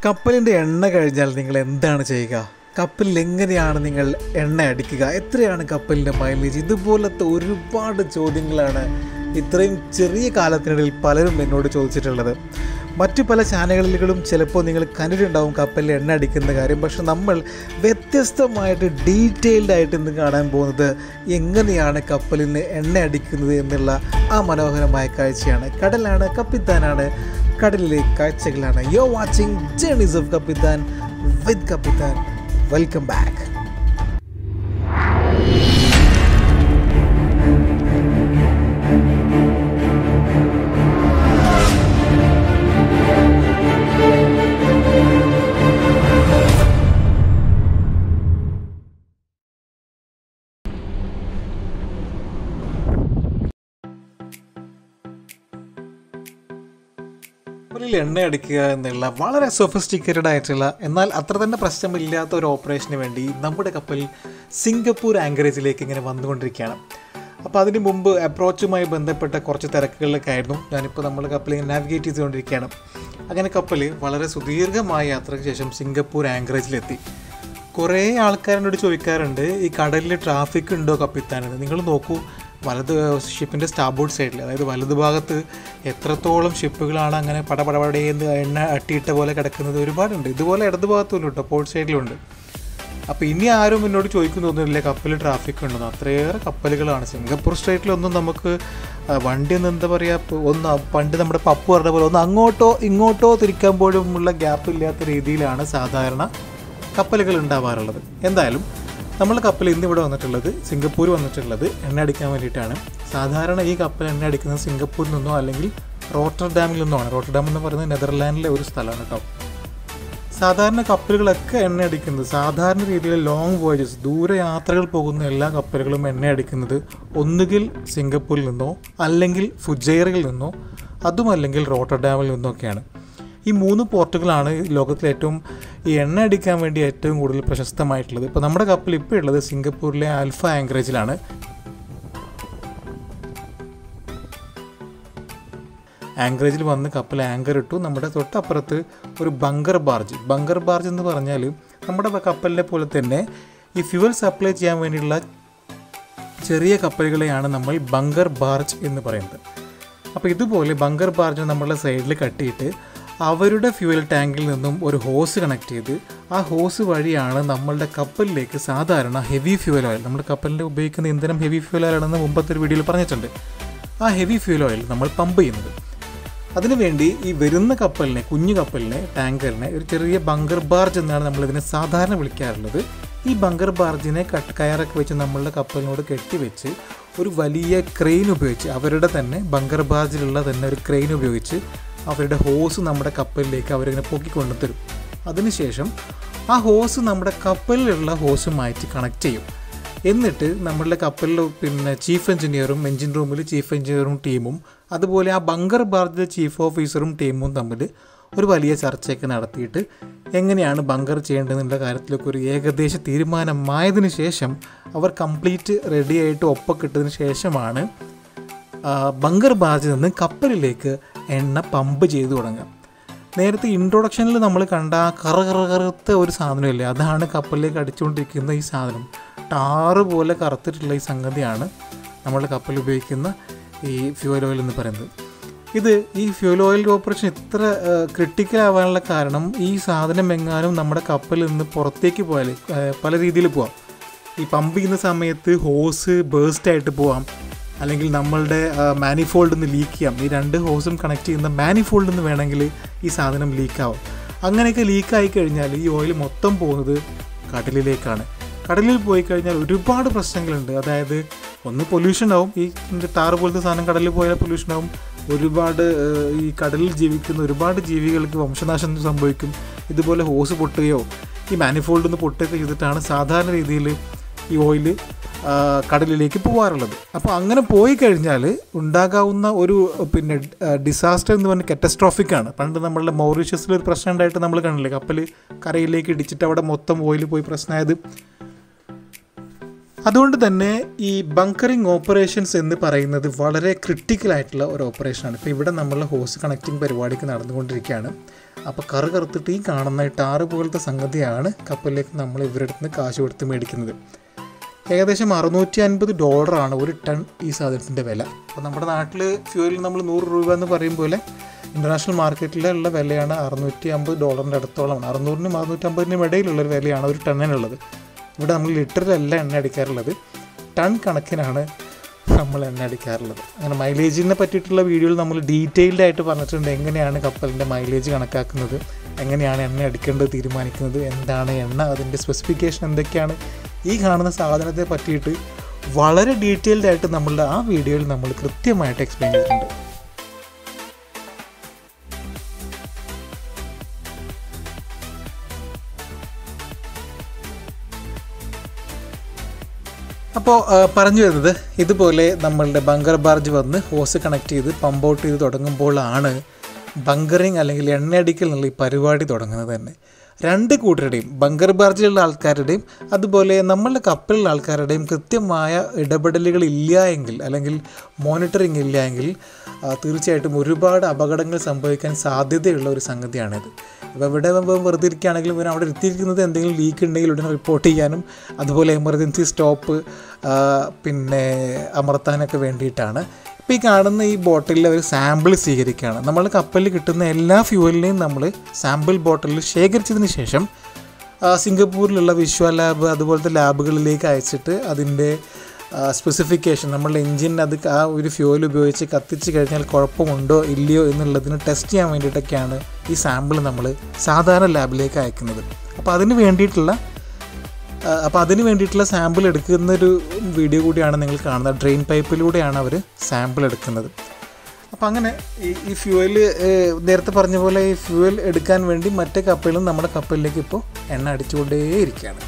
കപ്പലിൻ്റെ എണ്ണ കഴിഞ്ഞാൽ നിങ്ങൾ എന്താണ് ചെയ്യുക കപ്പലിൽ എങ്ങനെയാണ് നിങ്ങൾ എണ്ണ അടിക്കുക എത്രയാണ് കപ്പലിൻ്റെ മൈലേജ് ഇതുപോലത്തെ ഒരുപാട് ചോദ്യങ്ങളാണ് ഇത്രയും ചെറിയ കാലത്തിനിടയിൽ പലരും എന്നോട് ചോദിച്ചിട്ടുള്ളത് മറ്റു പല ചാനലുകളിലും ചിലപ്പോൾ നിങ്ങൾ കണ്ടിട്ടുണ്ടാവും കപ്പലിൽ എണ്ണ അടിക്കുന്ന കാര്യം പക്ഷെ നമ്മൾ വ്യത്യസ്തമായിട്ട് ഡീറ്റെയിൽഡ് ആയിട്ട് ഇന്ന് കാണാൻ പോകുന്നത് എങ്ങനെയാണ് കപ്പലിന് എണ്ണ അടിക്കുന്നത് എന്നുള്ള ആ മനോഹരമായ കാഴ്ചയാണ് കടലാണ് കപ്പിത്താനാണ് കടലിലെ കാഴ്ചകളാണ് യോ വാച്ചിങ് ജേണീസ് ഓഫ് കപ്പിത്താൻ വിത്ത് കപ്പിത്താൻ വെൽക്കം ബാക്ക് കപ്പലിൽ എണ്ണ അടിക്കുക എന്നുള്ള വളരെ സൊഫിസ്റ്റിക്കേറ്റഡ് ആയിട്ടുള്ള എന്നാൽ അത്ര തന്നെ പ്രശ്നമില്ലാത്ത ഒരു ഓപ്പറേഷന് വേണ്ടി നമ്മുടെ കപ്പൽ സിംഗപ്പൂർ ആങ്കറേജിലേക്ക് ഇങ്ങനെ വന്നുകൊണ്ടിരിക്കുകയാണ് അപ്പോൾ അതിന് മുമ്പ് അപ്രോച്ചുമായി ബന്ധപ്പെട്ട കുറച്ച് തിരക്കുകളിലൊക്കെ ആയിരുന്നു ഞാനിപ്പോൾ നമ്മൾ കപ്പൽ ഇങ്ങനെ നാവിഗേറ്റ് ചെയ്തുകൊണ്ടിരിക്കുകയാണ് അങ്ങനെ കപ്പൽ വളരെ സുദീർഘമായ യാത്രയ്ക്ക് ശേഷം സിംഗപ്പൂർ ആങ്കറേജിലെത്തി കുറേ ആൾക്കാരോട് ചോദിക്കാറുണ്ട് ഈ കടലിൽ ട്രാഫിക് ഉണ്ടോ കപ്പിത്താനെന്ന് നിങ്ങൾ നോക്കൂ വലത് ഷിപ്പിൻ്റെ സ്റ്റാബോർഡ് സൈഡിൽ അതായത് വലത് ഭാഗത്ത് എത്രത്തോളം ഷിപ്പുകളാണ് അങ്ങനെ പടപടപടയെന്ന് എണ്ണ അട്ടിയിട്ട പോലെ കിടക്കുന്നത് ഒരുപാടുണ്ട് ഇതുപോലെ ഇടത് ഭാഗത്തും കേട്ടോ പോർട്ട് സൈഡിലുണ്ട് അപ്പോൾ ഇനി ആരും എന്നോട് ചോദിക്കുന്നു തോന്നുന്നില്ല കപ്പലിൽ ട്രാഫിക് ഉണ്ടെന്ന് അത്രയേറെ കപ്പലുകളാണ് സിംഗപ്പൂർ സ്ട്രേറ്റിലൊന്നും നമുക്ക് ആ, വണ്ടി ഒന്ന് എന്താ പറയുക ഒന്ന് പണ്ട് നമ്മുടെ പപ്പു പറഞ്ഞ പോലെ ഒന്ന് അങ്ങോട്ടോ ഇങ്ങോട്ടോ തിരിക്കാൻ പോലും ഉള്ള ഗ്യാപ്പ് ഇല്ലാത്ത രീതിയിലാണ് സാധാരണ കപ്പലുകൾ ഉണ്ടാവാറുള്ളത് എന്തായാലും നമ്മൾ കപ്പൽ ഇന്ന് ഇവിടെ വന്നിട്ടുള്ളത് സിംഗപ്പൂർ വന്നിട്ടുള്ളത് എണ്ണ അടിക്കാൻ വേണ്ടിയിട്ടാണ് സാധാരണ ഈ കപ്പൽ എണ്ണ അടിക്കുന്നത് സിംഗപ്പൂരിൽ നിന്നോ അല്ലെങ്കിൽ റോട്ടർഡാമിൽ നിന്നോ ആണ് റോട്ടർഡാം എന്ന് പറയുന്നത് നെതർലാൻഡിലെ ഒരു സ്ഥലമാണ് കേട്ടോ സാധാരണ കപ്പലുകളൊക്കെ എണ്ണ അടിക്കുന്നത് സാധാരണ രീതിയിൽ ലോങ് വോയേജസ് ദൂര യാത്രകൾ പോകുന്ന എല്ലാ കപ്പലുകളും എണ്ണ അടിക്കുന്നത് ഒന്നുകിൽ സിംഗപ്പൂരിൽ നിന്നോ അല്ലെങ്കിൽ ഫുജൈറയിൽ നിന്നോ അതുമല്ലെങ്കിൽ റോട്ടർഡാമിൽ നിന്നൊക്കെയാണ് ഈ മൂന്ന് പോർട്ടുകളാണ് ലോകത്തിലെ ഏറ്റവും ഈ എണ്ണ അടിക്കാൻ വേണ്ടി ഏറ്റവും കൂടുതൽ പ്രശസ്തമായിട്ടുള്ളത് ഇപ്പോൾ നമ്മുടെ കപ്പൽ ഇപ്പോൾ ഉള്ളത് സിംഗപ്പൂരിലെ ആൽഫ ആങ്കറേജിലാണ് ആങ്കറേജിൽ വന്ന് കപ്പൽ ആങ്കർ ഇട്ടു നമ്മുടെ തൊട്ടപ്പുറത്ത് ഒരു ബങ്കർ ബാർജ് ബങ്കർ ബാർജ് എന്ന് പറഞ്ഞാൽ നമ്മുടെ കപ്പലിനെ പോലെ തന്നെ ഈ ഫ്യുവൽ സപ്ലൈ ചെയ്യാൻ വേണ്ടിയുള്ള ചെറിയ കപ്പലുകളെയാണ് നമ്മൾ ബങ്കർ ബാർജ് എന്ന് പറയുന്നത് അപ്പോൾ ഇതുപോലെ ബങ്കർ ബാർജ് നമ്മളുടെ സൈഡിൽ കട്ടിയിട്ട് അവരുടെ ഫ്യൂവൽ ടാങ്കിൽ നിന്നും ഒരു ഹോസ് കണക്ട് ചെയ്ത് ആ ഹോസ് വഴിയാണ് നമ്മളുടെ കപ്പലിലേക്ക് സാധാരണ ഹെവി ഫ്യൂവൽ ഓയിൽ നമ്മുടെ കപ്പലിൽ ഉപയോഗിക്കുന്ന ഇന്ധനം ഹെവി ഫ്യൂവൽ ഓയിലാണെന്ന് മുമ്പത്തെ ഒരു വീഡിയോയിൽ പറഞ്ഞിട്ടുണ്ട് ആ ഹെവി ഫ്യൂവൽ ഓയിൽ നമ്മൾ പമ്പ് ചെയ്യുന്നത് അതിനുവേണ്ടി ഈ വരുന്ന കപ്പലിനെ കുഞ്ഞു കപ്പലിനെ ടാങ്കറിനെ ഒരു ചെറിയ ബങ്കർ ബാർജ് എന്നാണ് നമ്മളിതിനെ സാധാരണ വിളിക്കാറുള്ളത് ഈ ബങ്കർ ബാർജിനെ കട്ട് കയറൊക്കെ വെച്ച് നമ്മളുടെ കപ്പലിനോട് കെട്ടിവെച്ച് ഒരു വലിയ ക്രെയിൻ ഉപയോഗിച്ച് അവരുടെ തന്നെ ബങ്കർ ബാർജിലുള്ള തന്നെ ഒരു ക്രെയിൻ ഉപയോഗിച്ച് അവരുടെ ഹോസ് നമ്മുടെ കപ്പലിലേക്ക് അവരിങ്ങനെ പൊക്കിക്കൊണ്ടു തരും അതിനുശേഷം ആ ഹോസ് നമ്മുടെ കപ്പലിലുള്ള ഹോസുമായിട്ട് കണക്ട് ചെയ്യും എന്നിട്ട് നമ്മളുടെ കപ്പലിൽ പിന്നെ ചീഫ് എഞ്ചിനീയറും എഞ്ചിൻ റൂമിൽ ചീഫ് എഞ്ചിനീയറും ടീമും അതുപോലെ ആ ബങ്കർ ബാർജിലെ ചീഫ് ഓഫീസറും ടീമും തമ്മിൽ ഒരു വലിയ ചർച്ചയൊക്കെ നടത്തിയിട്ട് എങ്ങനെയാണ് ബങ്കർ ചെയ്യേണ്ടതെന്നുള്ള കാര്യത്തിലൊക്കെ ഒരു ഏകദേശ തീരുമാനമായതിനു ശേഷം അവർ കംപ്ലീറ്റ് റെഡി ആയിട്ട് ഒപ്പൊക്കെ ഇട്ടതിന് ശേഷമാണ് ആ, ബങ്കർ ബാർജിൽ നിന്ന് കപ്പലിലേക്ക് എണ്ണ പമ്പ് ചെയ്തു തുടങ്ങുക നേരത്തെ ഇൻട്രൊഡക്ഷനിൽ നമ്മൾ കണ്ട ആ കറ കറ കറുത്ത ഒരു സാധനമില്ലേ അതാണ് കപ്പലിലേക്ക് അടിച്ചുകൊണ്ടിരിക്കുന്ന ഈ സാധനം ടാറ് പോലെ കറുത്തിട്ടുള്ള ഈ സംഗതിയാണ് നമ്മുടെ കപ്പൽ ഉപയോഗിക്കുന്ന ഈ ഫ്യൂവൽ ഓയിൽ എന്ന് പറയുന്നത് ഇത് ഈ ഫ്യൂൽ ഓയിൽ ഓപ്പറേഷൻ ഇത്ര ക്രിട്ടിക്കൽ ആവാനുള്ള കാരണം ഈ സാധനം എങ്ങാനും നമ്മുടെ കപ്പലിൽ നിന്ന് പുറത്തേക്ക് പോയാൽ ആ, പല രീതിയിൽ പോവാം ഈ പമ്പ് ചെയ്യുന്ന സമയത്ത് ഹോസ് ബേസ്റ്റ് ആയിട്ട് പോവാം അല്ലെങ്കിൽ നമ്മളുടെ മാനിഫോൾഡിൽ നിന്ന് ലീക്ക് ചെയ്യാം ഈ രണ്ട് ഹോസും കണക്ട് ചെയ്യുന്ന മാനിഫോൾഡിൽ നിന്ന് വേണമെങ്കിൽ ഈ സാധനം ലീക്കാവും അങ്ങനെയൊക്കെ ലീക്കായി കഴിഞ്ഞാൽ ഈ ഓയിൽ മൊത്തം പോകുന്നത് കടലിലേക്കാണ് കടലിൽ പോയി കഴിഞ്ഞാൽ ഒരുപാട് പ്രശ്നങ്ങളുണ്ട് അതായത് ഒന്ന് പൊല്യൂഷൻ ആവും ഈ ടാറ് പോലത്തെ സാധനം കടലിൽ പോയാൽ പൊല്യൂഷൻ ആവും ഒരുപാട് ഏഹ്, ഈ കടലിൽ ജീവിക്കുന്ന ഒരുപാട് ജീവികൾക്ക് വംശനാശം സംഭവിക്കും ഇതുപോലെ ഹോസ് പൊട്ടുകയോ ഈ മാനിഫോൾഡിൽ നിന്ന് പൊട്ടുകയൊക്കെ ചെയ്തിട്ടാണ് സാധാരണ രീതിയിൽ ഈ ഓയിൽ കടലിലേക്ക് പോകാറുള്ളത് അപ്പോൾ അങ്ങനെ പോയി കഴിഞ്ഞാൽ ഉണ്ടാകാവുന്ന ഒരു പിന്നെ ഡിസാസ്റ്റർ എന്ന് പറഞ്ഞാൽ കറ്റസ്ട്രോഫിക് ആണ് പണ്ട് നമ്മളുടെ മൗറീഷ്യസിൽ ഒരു പ്രശ്നം ഉണ്ടായിട്ട് നമ്മൾ കണ്ടില്ലേ കപ്പൽ കരയിലേക്ക് ഇടിച്ചിട്ട് അവിടെ മൊത്തം ഓയിൽ പോയി പ്രശ്നമായത് അതുകൊണ്ട് തന്നെ ഈ ബങ്കറിംഗ് ഓപ്പറേഷൻസ് എന്ന് പറയുന്നത് വളരെ ക്രിട്ടിക്കൽ ആയിട്ടുള്ള ഒരു ഓപ്പറേഷനാണ് ഇപ്പോൾ ഇവിടെ നമ്മൾ ഹോസ് കണക്റ്റിംഗ് പരിപാടിക്ക് നടന്നുകൊണ്ടിരിക്കുകയാണ് അപ്പോൾ കറ് കറുത്തിട്ട് ഈ കാണുന്ന ഈ ടാറ് പോലത്തെ സംഗതിയാണ് കപ്പലിലേക്ക് നമ്മൾ ഇവരുടെ അടുത്ത് നിന്ന് കാശ് കൊടുത്ത് മേടിക്കുന്നത് ഏകദേശം അറുന്നൂറ്റി അൻപത് ഡോളറാണ് ഒരു ടൺ ഈ സാധനത്തിൻ്റെ വില അപ്പോൾ നമ്മുടെ നാട്ടിൽ ഫ്യൂവലിൽ നമ്മൾ നൂറ് രൂപ എന്ന് പറയും പോലെ ഇൻ്റർനാഷണൽ മാർക്കറ്റിലുള്ള വിലയാണ് അറുന്നൂറ്റി അമ്പത് ഡോളറിൻ്റെ അടുത്തോളമാണ് അറുന്നൂറിനും അറുന്നൂറ്റമ്പതിനും ഇടയിലുള്ളൊരു വിലയാണ് ഒരു ടണ്ണിനുള്ളത് ഇവിടെ നമ്മൾ ലിറ്ററിലല്ല എണ്ണ അടിക്കാറുള്ളത് ടൺ കണക്കിനാണ് നമ്മൾ എണ്ണ അടിക്കാറുള്ളത് അങ്ങനെ മൈലേജിനെ പറ്റിയിട്ടുള്ള വീഡിയോയിൽ നമ്മൾ ഡീറ്റെയിൽഡ് ആയിട്ട് പറഞ്ഞിട്ടുണ്ട് എങ്ങനെയാണ് കപ്പലിൻ്റെ മൈലേജ് കണക്കാക്കുന്നത് എങ്ങനെയാണ് എണ്ണ അടിക്കേണ്ടത് തീരുമാനിക്കുന്നത് എന്താണ് എണ്ണ അതിൻ്റെ സ്പെസിഫിക്കേഷൻ എന്തൊക്കെയാണ് ഈ കാണുന്ന സാധനത്തെ പറ്റിയിട്ട് വളരെ ഡീറ്റെയിൽഡ് ആയിട്ട് നമ്മളുടെ ആ വീഡിയോയിൽ നമ്മൾ കൃത്യമായിട്ട് എക്സ്പ്ലെയിൻ ചെയ്തിട്ടുണ്ട് അപ്പോൾ പറഞ്ഞു വരുന്നത് ഇതുപോലെ നമ്മളുടെ ബങ്കർ ബാർജ് വന്ന് ഹോസ് കണക്ട് ചെയ്ത് പമ്പ് ഔട്ട് ചെയ്ത് തുടങ്ങുമ്പോഴാണ് ബങ്കറിങ് അല്ലെങ്കിൽ എണ്ണയടിക്കൽ എന്നുള്ള ഈ പരിപാടി തുടങ്ങുന്നത് തന്നെ രണ്ട് കൂട്ടരുടെയും ബങ്കർ ബാർജിലുള്ള ആൾക്കാരുടെയും അതുപോലെ നമ്മളുടെ കപ്പലിലുള്ള ആൾക്കാരുടെയും കൃത്യമായ ഇടപെടലുകൾ ഇല്ല എങ്കിൽ അല്ലെങ്കിൽ മോണിറ്ററിങ് ഇല്ല എങ്കിൽ ആ, തീർച്ചയായിട്ടും ഒരുപാട് അപകടങ്ങൾ സംഭവിക്കാൻ സാധ്യതയുള്ള ഒരു സംഗതിയാണിത് ഇപ്പോൾ ഇവിടെ വ- വെറുതെ ഇരിക്കുകയാണെങ്കിലും ഇവർ അവിടെ എത്തിയിരിക്കുന്നത് എന്തെങ്കിലും ലീക്ക് ഉണ്ടെങ്കിൽ ഉടനെ റിപ്പോർട്ട് ചെയ്യാനും അതുപോലെ എമർജൻസി സ്റ്റോപ്പ് പിന്നെ അമർത്താനൊക്കെ വേണ്ടിയിട്ടാണ് ഇപ്പോൾ ഈ കാണുന്ന ഈ ബോട്ടിലിൽ അവർ സാമ്പിൾ സ്വീകരിക്കുകയാണ് നമ്മൾ കപ്പലിൽ കിട്ടുന്ന എല്ലാ ഫ്യൂവലിനെയും നമ്മൾ സാമ്പിൾ ബോട്ടിലിൽ ശേഖരിച്ചതിന് ശേഷം ആ, സിംഗപ്പൂരിലുള്ള വിശ്വ ലാബ് അതുപോലത്തെ ലാബുകളിലേക്ക് അയച്ചിട്ട് അതിൻ്റെ സ്പെസിഫിക്കേഷൻ നമ്മളുടെ എഞ്ചിൻ അത് ആ ഒരു ഫ്യൂവൽ ഉപയോഗിച്ച് കത്തിച്ച് കഴിഞ്ഞാൽ കുഴപ്പമുണ്ടോ ഇല്ലയോ എന്നുള്ളതിന് ടെസ്റ്റ് ചെയ്യാൻ വേണ്ടിയിട്ടൊക്കെയാണ് ഈ സാമ്പിൾ നമ്മൾ സാധാരണ ലാബിലേക്ക് അയക്കുന്നത് അപ്പോൾ അതിന് വേണ്ടിയിട്ടുള്ള അപ്പോൾ അതിന് വേണ്ടിയിട്ടുള്ള സാമ്പിൾ എടുക്കുന്നൊരു വീഡിയോ കൂടിയാണ് നിങ്ങൾ കാണുന്നത് ഡ്രെയിൻ പൈപ്പിലൂടെയാണ് അവർ സാമ്പിൾ എടുക്കുന്നത് അപ്പോൾ അങ്ങനെ ഈ ഈ ഫ്യൂവൽ നേരത്തെ പറഞ്ഞ പോലെ ഈ ഫ്യൂവൽ എടുക്കാൻ വേണ്ടി മറ്റേ കപ്പലും നമ്മുടെ കപ്പലിലേക്ക് ഇപ്പോൾ എണ്ണ അടിച്ചുകൊണ്ടേയിരിക്കുകയാണ്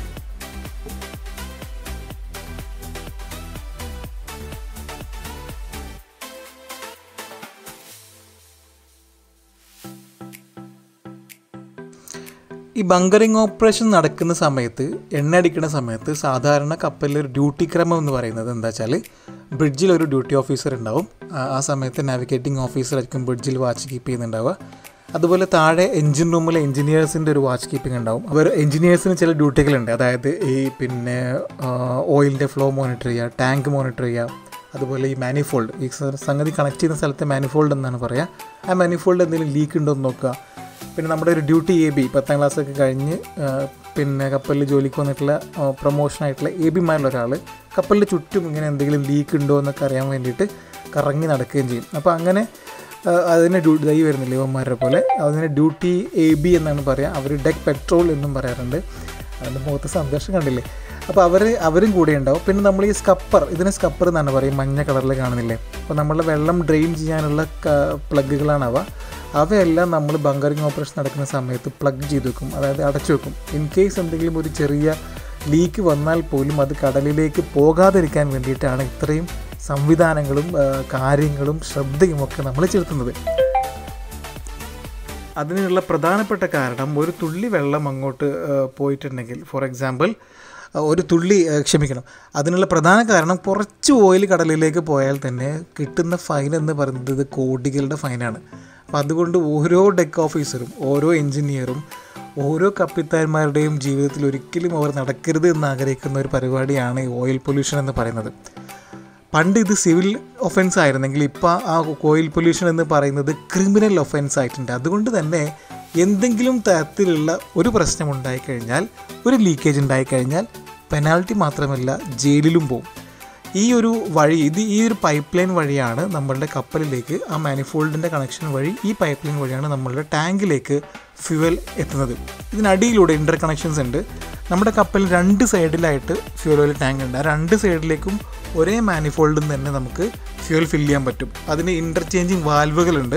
ഈ ബങ്കറിങ് ഓപ്പറേഷൻ നടക്കുന്ന സമയത്ത് എണ്ണ അടിക്കുന്ന സമയത്ത് സാധാരണ കപ്പലിൽ ഒരു ഡ്യൂട്ടി ക്രമം എന്ന് പറയുന്നത് എന്താ വെച്ചാൽ ബ്രിഡ്ജിൽ ഒരു ഡ്യൂട്ടി ഓഫീസർ ഉണ്ടാവും ആ- ആ സമയത്ത് നാവിഗേറ്റിംഗ് ഓഫീസർ ആയിരിക്കും ബ്രിഡ്ജിൽ വാച്ച് കീപ്പ് ചെയ്യുന്നുണ്ടാവുക അതുപോലെ താഴെ എഞ്ചിൻ റൂമിലെ എഞ്ചിനീയേഴ്സിൻ്റെ ഒരു വാച്ച് കീപ്പിംഗ് ഉണ്ടാവും അവർ എഞ്ചിനീയേഴ്സിന് ചില ഡ്യൂട്ടികളുണ്ട് അതായത് ഈ പിന്നെ ഓയിലിൻ്റെ ഫ്ലോ മോണിറ്റർ ചെയ്യുക ടാങ്ക് മോണിറ്റർ ചെയ്യുക അതുപോലെ ഈ മാനിഫോൾഡ് ഈ സ- സംഗതി കണക്ട് ചെയ്യുന്ന സ്ഥലത്തെ മാനിഫോൾഡ് എന്നാണ് പറയുക ആ മാനിഫോൾഡ് എന്തെങ്കിലും ലീക്ക് ഉണ്ടോ എന്ന് നോക്കുക പിന്നെ നമ്മുടെ ഒരു ഡ്യൂട്ടി എ ബി പത്താം ക്ലാസ്സൊക്കെ കഴിഞ്ഞ് ആ, പിന്നെ കപ്പലിൽ ജോലിക്ക് വന്നിട്ടുള്ള പ്രൊമോഷനായിട്ടുള്ള എ ബിമാരിൽ ഒരാൾ കപ്പലിൻ്റെ ചുറ്റും ഇങ്ങനെ എന്തെങ്കിലും ലീക്ക് ഉണ്ടോ എന്നൊക്കെ അറിയാൻ വേണ്ടിയിട്ട് കറങ്ങി നടക്കുകയും ചെയ്യും അപ്പോൾ അങ്ങനെ ആ, അതിനെ ഡ്യൂ ഇതായി വരുന്നില്ല ഇവന്മാരുടെ പോലെ അതിനെ ഡ്യൂട്ടി എ ബി എന്നാണ് പറയുക അവർ ഡെക്ക് പെട്രോൾ എന്നും പറയാറുണ്ട് അതിൻ്റെ മുഖത്ത് സന്തോഷം കണ്ടില്ലേ അപ്പോൾ അവർ അവരും കൂടെ ഉണ്ടാവും പിന്നെ നമ്മൾ ഈ സ്കപ്പർ ഇതിനെ സ്കപ്പർ എന്നാണ് പറയും മഞ്ഞ കളറിൽ കാണുന്നില്ലേ അപ്പോൾ നമ്മളുടെ വെള്ളം ഡ്രെയിൻ ചെയ്യാനുള്ള പ്ലഗുകളാണ് അവ അവയെല്ലാം നമ്മൾ ബങ്കറിങ് ഓപ്പറേഷൻ നടക്കുന്ന സമയത്ത് പ്ലഗ് ചെയ്ത് വെക്കും അതായത് അടച്ചു വെക്കും ഇൻ കേസ് എന്തെങ്കിലും ഒരു ചെറിയ ലീക്ക് വന്നാൽ പോലും അത് കടലിലേക്ക് പോകാതിരിക്കാൻ വേണ്ടിയിട്ടാണ് ഇത്രയും സംവിധാനങ്ങളും ആ, കാര്യങ്ങളും ശ്രദ്ധയും ഒക്കെ നമ്മൾ ചെലുത്തുന്നത് അതിനുള്ള പ്രധാനപ്പെട്ട കാരണം ഒരു തുള്ളി വെള്ളം അങ്ങോട്ട് ആ, പോയിട്ടുണ്ടെങ്കിൽ ഫോർ എക്സാമ്പിൾ ഒരു തുള്ളി ആ, ക്ഷമിക്കണം അതിനുള്ള പ്രധാന കാരണം കുറച്ച് ഓയിൽ കടലിലേക്ക് പോയാൽ തന്നെ കിട്ടുന്ന ഫൈൻ എന്ന് പറയുന്നത് ഇത് കോടികളുടെ ഫൈനാണ് അപ്പോൾ അതുകൊണ്ട് ഓരോ ഡെക്ക് ഓഫീസറും ഓരോ എഞ്ചിനീയറും ഓരോ കപ്പിത്താന്മാരുടെയും ജീവിതത്തിൽ ഒരിക്കലും അവർ നടക്കരുത് എന്ന് ആഗ്രഹിക്കുന്ന ഒരു പരിപാടിയാണ് ഈ ഓയിൽ പൊല്യൂഷൻ എന്ന് പറയുന്നത് പണ്ട് ഇത് സിവിൽ ഒഫൻസ് ആയിരുന്നെങ്കിൽ ഇപ്പോൾ ആ ഓയിൽ പൊല്യൂഷൻ എന്ന് പറയുന്നത് ക്രിമിനൽ ഒഫൻസ് ആയിട്ടുണ്ട് അതുകൊണ്ട് തന്നെ എന്തെങ്കിലും തരത്തിലുള്ള ഒരു പ്രശ്നം ഉണ്ടായിക്കഴിഞ്ഞാൽ ഒരു ലീക്കേജ് ഉണ്ടായിക്കഴിഞ്ഞാൽ പെനാൽറ്റി മാത്രമല്ല ജയിലിലും പോകും ഈ ഒരു വഴി ഇത് ഈ ഒരു പൈപ്പ് ലൈൻ വഴിയാണ് നമ്മളുടെ കപ്പലിലേക്ക് ആ മാനിഫോൾഡിൻ്റെ കണക്ഷൻ വഴി ഈ പൈപ്പ് ലൈൻ വഴിയാണ് നമ്മളുടെ ടാങ്കിലേക്ക് ഫ്യുവൽ എത്തുന്നത് ഇതിനടിയിലൂടെ ഇൻ്റർ കണക്ഷൻസ് ഉണ്ട് നമ്മുടെ കപ്പലിൽ രണ്ട് സൈഡിലായിട്ട് ഫ്യൂൽ ഓയിൽ ടാങ്ക് ഉണ്ട് ആ രണ്ട് സൈഡിലേക്കും ഒരേ മാനിഫോൾഡിൽ നിന്ന് തന്നെ നമുക്ക് ഫ്യൂൽ ഫില്ല് ചെയ്യാൻ പറ്റും അതിന് ഇൻ്റർചേഞ്ചിങ് വാൽവുകളുണ്ട്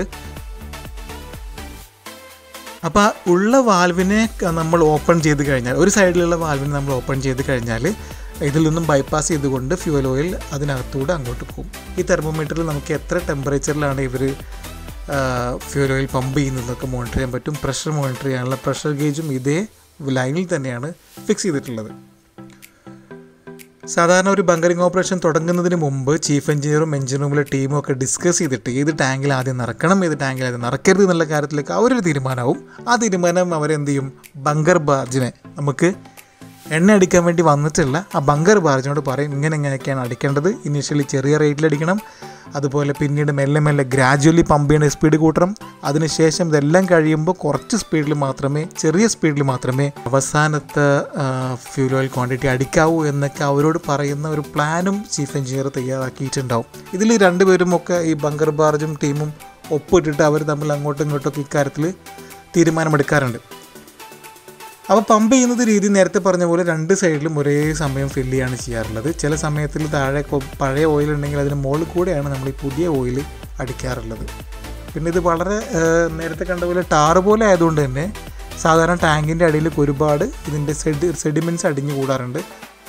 അപ്പോൾ ആ ഉള്ള വാൽവിനെ ക- നമ്മൾ ഓപ്പൺ ചെയ്ത് കഴിഞ്ഞാൽ ഒരു സൈഡിലുള്ള വാൽവിനെ നമ്മൾ ഓപ്പൺ ചെയ്ത് കഴിഞ്ഞാൽ ഇതിൽ നിന്നും ബൈപ്പാസ് ചെയ്തുകൊണ്ട് ഫ്യൂൽ ഓയിൽ അതിനകത്തൂടെ അങ്ങോട്ട് പോകും ഈ തെർമോമീറ്ററിൽ നമുക്ക് എത്ര ടെമ്പറേച്ചറിലാണ് ഇവർ ഫ്യൂൽ ഓയിൽ പമ്പ് ചെയ്യുന്നതൊക്കെ മോണിറ്റർ ചെയ്യാൻ പറ്റും പ്രഷർ മോണിറ്റർ ചെയ്യാനുള്ള പ്രഷർ ഗേജും ഇതേ ലൈനിൽ തന്നെയാണ് ഫിക്സ് ചെയ്തിട്ടുള്ളത് സാധാരണ ഒരു ബങ്കറിംഗ് ഓപ്പറേഷൻ തുടങ്ങുന്നതിന് മുമ്പ് ചീഫ് എഞ്ചിനീയറും എഞ്ചിൻ റൂമിലെ ടീമും ഒക്കെ ഡിസ്കസ് ചെയ്തിട്ട് ഏത് ടാങ്കിൽ ആദ്യം നിറക്കണം ഏത് ടാങ്കിൽ ആദ്യം നിറക്കരുത് എന്നുള്ള കാര്യത്തിലേക്ക് അവരൊരു തീരുമാനമാവും ആ തീരുമാനം അവരെന്ത് ചെയ്യും ബങ്കർ ബാർജിനെ നമുക്ക് എണ്ണ അടിക്കാൻ വേണ്ടി വന്നിട്ടുള്ള ആ ബങ്കർ ബാർജിനോട് പറയും ഇങ്ങനെ ഇങ്ങനെയൊക്കെയാണ് അടിക്കേണ്ടത് ഇനീഷ്യലി ചെറിയ റേറ്റിൽ അടിക്കണം അതുപോലെ പിന്നീട് മെല്ലെ മെല്ലെ ഗ്രാജുവലി പമ്പ് ചെയ്യേണ്ട സ്പീഡ് കൂട്ടണം അതിനുശേഷം ഇതെല്ലാം കഴിയുമ്പോൾ കുറച്ച് സ്പീഡിൽ മാത്രമേ ചെറിയ സ്പീഡിൽ മാത്രമേ അവസാനത്തെ ഫ്യൂൽ ഓയിൽ ക്വാണ്ടിറ്റി അടിക്കാവൂ എന്നൊക്കെ അവരോട് പറയുന്ന ഒരു പ്ലാനും ചീഫ് എഞ്ചിനീയർ തയ്യാറാക്കിയിട്ടുണ്ടാവും ഇതിൽ രണ്ടുപേരും ഒക്കെ ഈ ബങ്കർ ബാർജും ടീമും ഒപ്പിട്ടിട്ട് അവർ തമ്മിൽ അങ്ങോട്ടും ഇങ്ങോട്ടും ഇക്കാര്യത്തിൽ തീരുമാനമെടുക്കാറുണ്ട് അപ്പോൾ പമ്പ് ചെയ്യുന്നത് രീതി നേരത്തെ പറഞ്ഞ പോലെ രണ്ട് സൈഡിലും ഒരേ സമയം ഫില്ല് ചെയ്യാണ് ചെയ്യാറുള്ളത് ചില സമയത്തിൽ താഴെ കൊ- പഴയ ഓയിൽ ഉണ്ടെങ്കിൽ അതിന് മുകളിൽ കൂടെയാണ് നമ്മൾ ഈ പുതിയ ഓയിൽ അടിക്കാറുള്ളത് പിന്നെ ഇത് വളരെ ആ, നേരത്തെ കണ്ട പോലെ ടാറ് പോലെ ആയതുകൊണ്ട് തന്നെ സാധാരണ ടാങ്കിൻ്റെ അടിയിലേക്ക് ഒരുപാട് ഇതിൻ്റെ സെഡി സെഡിമെൻറ്റ്സ് അടിഞ്ഞു കൂടാറുണ്ട്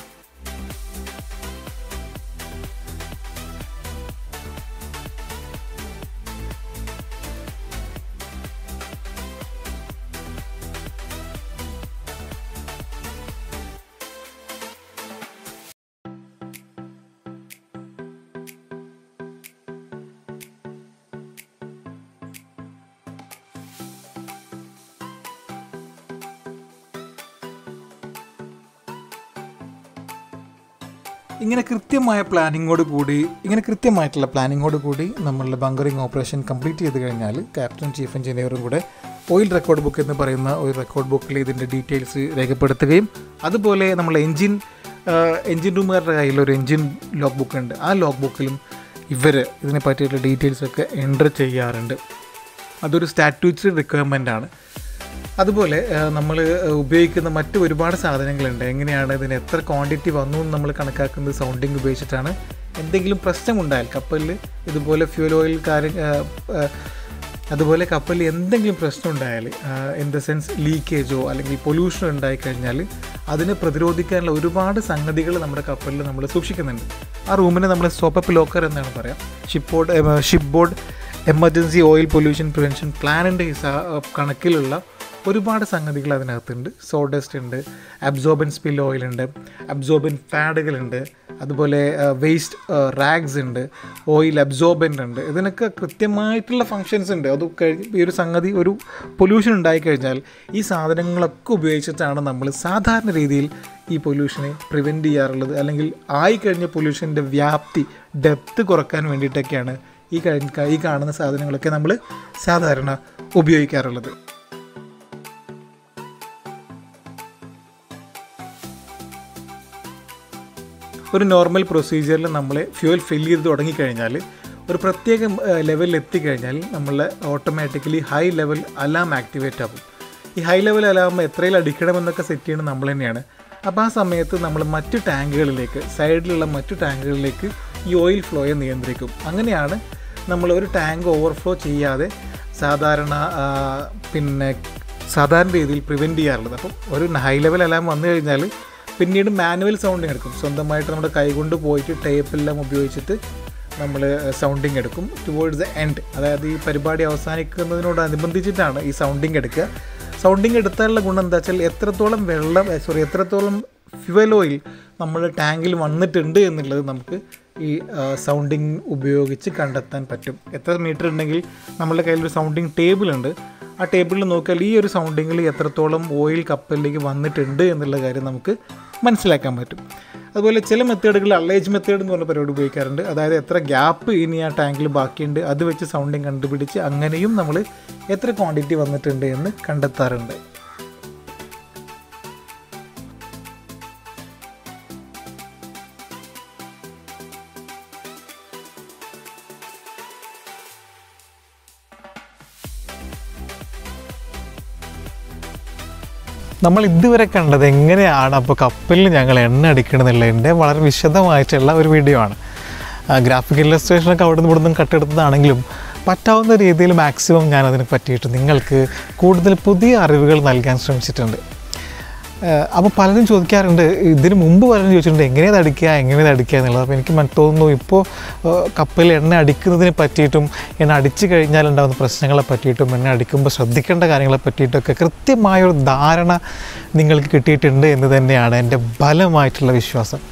ഇങ്ങനെ കൃത്യമായ പ്ലാനിങ്ങോട് കൂടി ഇങ്ങനെ കൃത്യമായിട്ടുള്ള പ്ലാനിങ്ങോട് കൂടി നമ്മളുടെ ബങ്കറിംഗ് ഓപ്പറേഷൻ കംപ്ലീറ്റ് ചെയ്ത് കഴിഞ്ഞാൽ ക്യാപ്റ്റൻ ചീഫ് എഞ്ചിനീയറും കൂടെ ഓയിൽ റെക്കോർഡ് ബുക്ക് എന്ന് പറയുന്ന ഒരു റെക്കോർഡ് ബുക്കിൽ ഇതിൻ്റെ ഡീറ്റെയിൽസ് രേഖപ്പെടുത്തുകയും അതുപോലെ നമ്മൾ എൻജിൻ എൻജിൻ റൂമുകാരുടെ കയ്യിൽ ഒരു എൻജിൻ ലോഗ് ബുക്ക് ഉണ്ട് ആ ലോഗ് ബുക്കിലും ഇവർ ഇതിനെ പറ്റിയിട്ടുള്ള ഡീറ്റെയിൽസ് ഒക്കെ എൻ്റർ ചെയ്യാറുണ്ട് അതൊരു സ്റ്റാറ്റ്യൂട്ടറി റിക്വയർമെൻ്റ് ആണ് അതുപോലെ നമ്മൾ ഉപയോഗിക്കുന്ന മറ്റ് ഒരുപാട് സാധനങ്ങളുണ്ട് എങ്ങനെയാണ് ഇതിന് എത്ര ക്വാണ്ടിറ്റി വന്നു എന്ന് നമ്മൾ കണക്കാക്കുന്നത് സൗണ്ടിങ് ഉപയോഗിച്ചിട്ടാണ് എന്തെങ്കിലും പ്രശ്നമുണ്ടായാൽ കപ്പലിൽ ഇതുപോലെ ഫ്യൂൽ ഓയിൽ കാര്യം ആ, ആ, അതുപോലെ കപ്പലിൽ എന്തെങ്കിലും പ്രശ്നം ഉണ്ടായാൽ ഇൻ ദ സെൻസ് ലീക്കേജോ അല്ലെങ്കിൽ പൊല്യൂഷൻ ഉണ്ടായിക്കഴിഞ്ഞാൽ അതിനെ പ്രതിരോധിക്കാനുള്ള ഒരുപാട് സംഗതികൾ നമ്മുടെ കപ്പലിൽ നമ്മൾ സൂക്ഷിക്കുന്നുണ്ട് ആ റൂമിനെ നമ്മൾ സോപ്പപ്പ് ലോക്കർ എന്നാണ് പറയാം shipboard shipboard emergency oil pollution prevention പ്ലാനിൻ്റെ കണക്കിലുള്ള ഒരുപാട് സംഗതികൾ അതിനകത്തുണ്ട് സോഡസ്റ്റ് ഉണ്ട് അബ്സോർബൻ സ്പിൽ ഓയിൽ ഉണ്ട് അബ്സോർബൻ പാഡുകളുണ്ട് അതുപോലെ വേസ്റ്റ് റാഗ്സ് ഉണ്ട് ഓയിൽ അബ്സോർബൻ്റ് ഉണ്ട് ഇതിനൊക്കെ കൃത്യമായിട്ടുള്ള ഫങ്ഷൻസ് ഉണ്ട് അത് കഴിഞ്ഞ് ഈ ഒരു സംഗതി ഒരു പൊല്യൂഷൻ ഉണ്ടായിക്കഴിഞ്ഞാൽ ഈ സാധനങ്ങളൊക്കെ ഉപയോഗിച്ചിട്ടാണ് നമ്മൾ സാധാരണ രീതിയിൽ ഈ പൊല്യൂഷനെ പ്രിവെൻറ്റ് ചെയ്യാറുള്ളത് അല്ലെങ്കിൽ ആയിക്കഴിഞ്ഞ പൊല്യൂഷൻ്റെ വ്യാപ്തി ഡെപ്ത് കുറക്കാൻ വേണ്ടിയിട്ടൊക്കെയാണ് ഈ കഴിഞ്ഞ ഈ കാണുന്ന സാധനങ്ങളൊക്കെ നമ്മൾ സാധാരണ ഉപയോഗിക്കാറുള്ളത് ഒരു നോർമൽ പ്രൊസീജിയറിൽ നമ്മൾ ഫ്യൂൽ ഫില്ല് ചെയ്ത് തുടങ്ങിക്കഴിഞ്ഞാൽ ഒരു പ്രത്യേക ലെവലിൽ എത്തിക്കഴിഞ്ഞാൽ നമ്മൾ automatically high level alarm activate ആകും ഈ ഹൈ ലെവൽ അലാം എത്രയിൽ അടിക്കണമെന്നൊക്കെ സെറ്റ് ചെയ്യുന്നത് നമ്മൾ തന്നെയാണ് അപ്പോൾ ആ സമയത്ത് നമ്മൾ മറ്റ് ടാങ്കുകളിലേക്ക് സൈഡിലുള്ള മറ്റു ടാങ്കുകളിലേക്ക് ഈ ഓയിൽ ഫ്ലോയെ നിയന്ത്രിക്കും അങ്ങനെയാണ് നമ്മൾ ഒരു ടാങ്ക് ഓവർഫ്ലോ ചെയ്യാതെ സാധാരണ ആ, പിന്നെ സാധാരണ രീതിയിൽ പ്രിവെൻറ്റ് ചെയ്യാറുള്ളത് അപ്പം ഒരു ഹൈ ലെവൽ അലാം വന്നു കഴിഞ്ഞാൽ പിന്നീട് മാനുവൽ സൗണ്ടിങ് എടുക്കും സ്വന്തമായിട്ട് നമ്മുടെ കൈകൊണ്ട് പോയിട്ട് ടേപ്പെല്ലാം ഉപയോഗിച്ചിട്ട് നമ്മൾ സൗണ്ടിങ് എടുക്കും ടുവേർഡ്സ് ദ എൻഡ് അതായത് ഈ പരിപാടി അവസാനിക്കുന്നതിനോടനുബന്ധിച്ചിട്ടാണ് ഈ സൗണ്ടിങ് എടുക്കുക സൗണ്ടിങ് എടുത്താലുള്ള ഗുണം എന്താ വെച്ചാൽ എത്രത്തോളം വെള്ളം സോറി എത്രത്തോളം ഫ്യുവൽ ഓയിൽ നമ്മുടെ ടാങ്കിൽ വന്നിട്ടുണ്ട് എന്നുള്ളത് നമുക്ക് ഈ സൗണ്ടിങ് ഉപയോഗിച്ച് കണ്ടെത്താൻ പറ്റും എത്ര മീറ്റർ ഉണ്ടെങ്കിൽ നമ്മുടെ കയ്യിൽ ഒരു സൗണ്ടിങ് ടേബിൾ ഉണ്ട് ആ ടേബിളിൽ നോക്കിയാൽ ഈ ഒരു സൗണ്ടിങ്ങിൽ എത്രത്തോളം ഓയിൽ കപ്പലിലേക്ക് വന്നിട്ടുണ്ട് എന്നുള്ള കാര്യം നമുക്ക് മനസ്സിലാക്കാൻ പറ്റും അതുപോലെ ചില മെത്തേഡുകൾ അള്ളേജ് മെത്തേഡ് എന്ന് പറഞ്ഞ പരിപാടി ഉപയോഗിക്കാറുണ്ട് അതായത് എത്ര ഗ്യാപ്പ് ഇനി ആ ടാങ്കിൽ ബാക്കിയുണ്ട് അത് വെച്ച് സൗണ്ടിങ് കണ്ടുപിടിച്ച് അങ്ങനെയും നമ്മൾ എത്ര ക്വാണ്ടിറ്റി വന്നിട്ടുണ്ട് എന്ന് കണ്ടെത്താറുണ്ട് നമ്മൾ ഇതുവരെ കണ്ടത് എങ്ങനെയാണ് അപ്പോൾ കപ്പലിൽ ഞങ്ങൾ എണ്ണ അടിക്കണമെന്നുള്ളതിൻ്റെ വളരെ വിശദമായിട്ടുള്ള ഒരു വീഡിയോ ആണ് ഗ്രാഫിക് ഇല്ലസ്ട്രേഷനൊക്കെ അവിടെ നിന്ന് ഇവിടെ നിന്നും കട്ടെടുത്തതാണെങ്കിലും പറ്റാവുന്ന രീതിയിൽ മാക്സിമം ഞാൻ അതിനെ പറ്റിയിട്ട് നിങ്ങൾക്ക് കൂടുതൽ പുതിയ അറിവുകൾ നൽകാൻ ശ്രമിച്ചിട്ടുണ്ട് അപ്പോൾ പലരും ചോദിക്കാറുണ്ട് ഇതിന് മുമ്പ് പലരും ചോദിച്ചിട്ടുണ്ട് എങ്ങനെയത് അടിക്കുക എങ്ങനെയത് അടിക്കുക എന്നുള്ളത് അപ്പോൾ എനിക്ക് മൻ- തോന്നുന്നു ഇപ്പോൾ കപ്പലിൽ എണ്ണ അടിക്കുന്നതിനെ പറ്റിയിട്ടും എണ്ണ അടിച്ചു കഴിഞ്ഞാൽ ഉണ്ടാകുന്ന പ്രശ്നങ്ങളെ പറ്റിയിട്ടും എണ്ണ അടിക്കുമ്പോൾ ശ്രദ്ധിക്കേണ്ട കാര്യങ്ങളെ പറ്റിയിട്ടൊക്കെ കൃത്യമായൊരു ധാരണ നിങ്ങൾക്ക് കിട്ടിയിട്ടുണ്ട് എന്ന് തന്നെയാണ് എൻ്റെ ബലമായിട്ടുള്ള വിശ്വാസം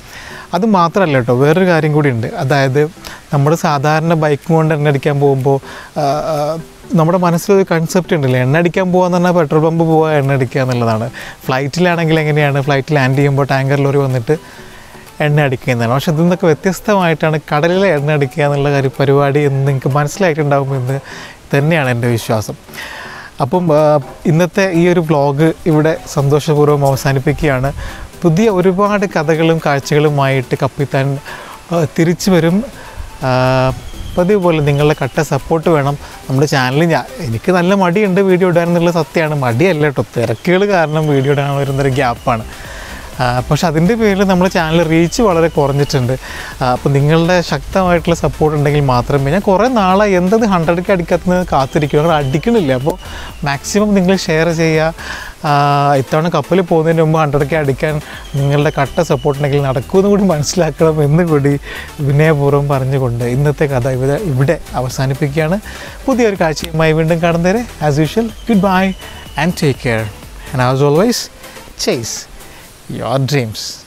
അത് മാത്രമല്ല കേട്ടോ വേറൊരു കാര്യം കൂടി ഉണ്ട് അതായത് നമ്മൾ സാധാരണ ബൈക്ക് കൊണ്ട് എണ്ണ അടിക്കാൻ പോകുമ്പോൾ ആ, ആ, നമ്മുടെ മനസ്സിലൊരു കൺസെപ്റ്റ് ഉണ്ടല്ലോ എണ്ണ അടിക്കാൻ പോകാന്ന് പറഞ്ഞാൽ പെട്രോൾ പമ്പ് പോവുക എണ്ണ അടിക്കുക എന്നുള്ളതാണ് ഫ്ലൈറ്റിലാണെങ്കിൽ എങ്ങനെയാണ് ഫ്ലൈറ്റ് ലാൻഡ് ചെയ്യുമ്പോൾ ടാങ്കർ ലോറി വന്നിട്ട് എണ്ണ അടിക്കുന്നതാണ് പക്ഷെ ഇതിൽ നിന്നൊക്കെ വ്യത്യസ്തമായിട്ടാണ് കടലിലെ എണ്ണ അടിക്കുക എന്നുള്ള കാര്യം പരിപാടി എന്ന് നിങ്ങൾക്ക് മനസ്സിലായിട്ടുണ്ടാകും എന്ന് തന്നെയാണ് എൻ്റെ വിശ്വാസം അപ്പം ആ, ഇന്നത്തെ ഈ ഒരു വ്ളോഗ് ഇവിടെ സന്തോഷപൂർവ്വം അവസാനിപ്പിക്കുകയാണ് പുതിയ ഒരുപാട് കഥകളും കാഴ്ചകളുമായിട്ട് കപ്പിത്താൻ ആ, തിരിച്ചു വരും ആ, പതിവ് പോലെ നിങ്ങളുടെ കട്ട സപ്പോർട്ട് വേണം നമ്മുടെ ചാനലിൽ ഞാൻ എനിക്ക് നല്ല മടിയുണ്ട് വീഡിയോ ഇടാൻ എന്നുള്ള സത്യമാണ് മടിയല്ല കേട്ടോ തിരക്കുകൾ കാരണം വീഡിയോ ഇടാൻ വരുന്നൊരു ഗ്യാപ്പാണ് പക്ഷെ അതിൻ്റെ പേരിൽ നമ്മുടെ ചാനൽ റീച്ച് വളരെ കുറഞ്ഞിട്ടുണ്ട് അപ്പോൾ നിങ്ങളുടെ ശക്തമായിട്ടുള്ള സപ്പോർട്ട് ഉണ്ടെങ്കിൽ മാത്രമേ ഞാൻ കുറേ നാളായി എന്തത് ഹൺഡ്രഡ്ക്ക് അടിക്കാത്തത് കാത്തിരിക്കും ഞങ്ങൾ അടിക്കണില്ല അപ്പോൾ മാക്സിമം നിങ്ങൾ ഷെയർ ചെയ്യുക ആ, ഇത്തവണ കപ്പലിൽ പോകുന്നതിന് മുമ്പ് ഹൺഡ്രഡ്ക്ക് അടിക്കാൻ നിങ്ങളുടെ കട്ട സപ്പോർട്ട് ഉണ്ടെങ്കിൽ നടക്കുമെന്ന് കൂടി മനസ്സിലാക്കണം എന്ന് കൂടി വിനയപൂർവ്വം പറഞ്ഞുകൊണ്ട് ഇന്നത്തെ കഥ ഇവിടെ ഇവിടെ അവസാനിപ്പിക്കുകയാണ് പുതിയൊരു കാഴ്ചയുമായി വീണ്ടും കാണുന്നവരെ as usual goodbye and take care and as always chase your dreams.